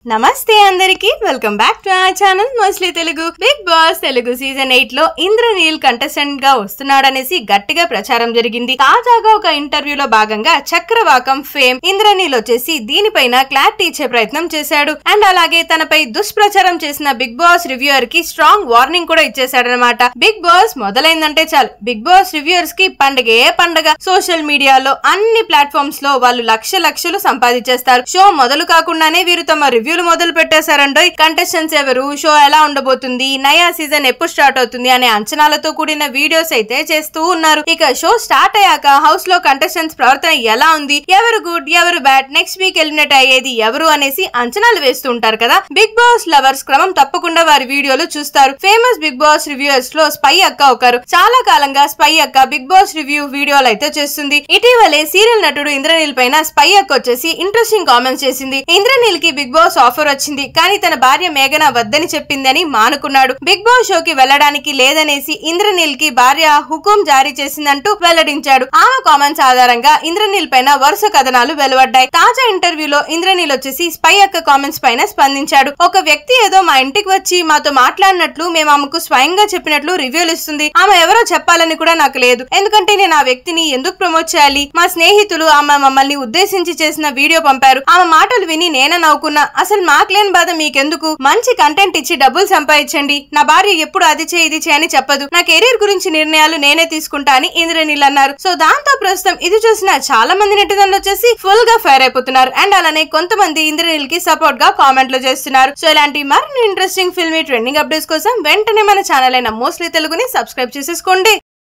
నమస్తే అందరికి welcome back to our channel mostly Telugu Bigg Boss Telugu season eight లో Indraneel contestant గా వస్తున్నాడనేసి గట్టిగా ప్రచారం జరిగింది తాజాగా ఒక ఇంటర్వ్యూలో భాగంగా చక్రవాకం ఫేమ్ ఇంద్రనీల్ వచ్చేసి దీనిపైన క్లారిటీ ఇచ్చే ప్రయత్నం చేశాడు అండ్ అలాగే తనపై దుష్ప్రచారం చేసిన బిగ్ బాస్ రివ్యూయర్ కి స్ట్రాంగ్ వార్నింగ్ కూడా ఇచ్చేశాడనమాట బిగ్ బాస్ మొదలైందంటే చాలు బిగ్ బాస్ రివ్యూయర్స్ కి పండగే పండగ సోషల్ మీడియాలో అన్ని ప్లాట్ఫామ్స్ లో వాళ్ళు లక్ష లక్షలు సంపాదించేస్తారు షో మొదలు కాకుండానే వీరు తమ రివ్యూలు మొదలు పెట్టేశారండో కంటెస్టెంట్స్ ఎవరు షో ఎలా ఉండబోతుంది నయా సీజన్ ఎప్పుడు స్టార్ట్ అవుతుంది అనే అంచనాలతో కూడిన వీడియోస్ అయితే చేస్తూ ఉన్నారు ఇక షో స్టార్ట్ అయ్యాక హౌస్ లో కంటెస్టెంట్స్ ప్రవర్తన ఎలా ఉంది ఎవరు గుడ్ ఎవరు బ్యాడ్ నెక్స్ట్ వీక్ ఎలిమినేట్ అయ్యేది ఎవరు అనేసి అంచనాలు వేస్తూ ఉంటారు కదా బిగ్ బాస్ లవర్స్ క్రమం తప్పకుండా వారి వీడియోలు చూస్తారు ఫేమస్ బిగ్ బాస్ రివ్యూయర్స్ లో స్పై అక్క ఒకరు చాలా కాలంగా స్పై అక్క బిగ్ బాస్ రివ్యూ వీడియోలు అయితే చేస్తుంది ఇటీవలే సీరియల్ నటుడు ఇంద్రనీల్ పైన స్పై అక్క వచ్చేసి ఇంట్రెస్టింగ్ కామెంట్స్ చేసింది ఇంద్రనీల్ కి బిగ్ బాస్ ఆఫర్ వచ్చింది కానీ తన భార్య మేఘన వద్దని చెప్పిందని మానుకున్నాడు బిగ్ బాస్ షోకి వెళ్ళడానికి లేదనేసి ఇంద్రనీల్ కి భార్య హుకుం జారీ చేసిందంటూ వెల్లడించాడు ఆమె కామెంట్స్ ఆధారంగా ఇంద్రనీల్ పైన వరుస కథనాలు వెలువడ్డాయి తాజా ఇంటర్వ్యూలో ఇంద్రనీల్ వచ్చేసి స్పై అక్క కామెంట్స్ పైన స్పందించాడు ఒక వ్యక్తి ఏదో మా ఇంటికి వచ్చి మాతో మాట్లాడినట్లు మేము ఆమెకు స్వయంగా చెప్పినట్లు రివ్యూలు ఇస్తుంది ఆమె ఎవరో చెప్పాలని కూడా నాకు లేదు ఎందుకంటే నేను ఆ వ్యక్తిని ఎందుకు ప్రమోట్ చేయాలి మా స్నేహితులు ఆమె మమ్మల్ని ఉద్దేశించి చేసిన వీడియో పంపారు ఆమె మాటలు విని నేనే నవ్వుకున్నా అసలు మాకు లేని బాధ మీకెందుకు మంచి కంటెంట్ ఇచ్చి డబ్బులు సంపాదించండి నా భార్య ఎప్పుడు అది చేయి ఇది చేయని చెప్పదు నా కెరీర్ గురించి నిర్ణయాలు నేనే తీసుకుంటా అని ఇంద్రనీల్ అన్నారు సో దాంతో ప్రస్తుతం ఇది చూసిన చాలా మంది నెటిజన్లు వచ్చేసి ఫుల్ గా ఫైర్ అయిపోతున్నారు అండ్ అలానే కొంతమంది ఇంద్రనీల్ కి సపోర్ట్ గా కామెంట్లు చేస్తున్నారు సో ఇలాంటి మరిన్ని ఇంట్రెస్టింగ్ ఫిల్మీ ట్రెండింగ్ అప్డేట్స్ కోసం వెంటనే మన ఛానల్ అయిన మోస్ట్లీ తెలుగుని సబ్స్క్రైబ్ చేసేసుకోండి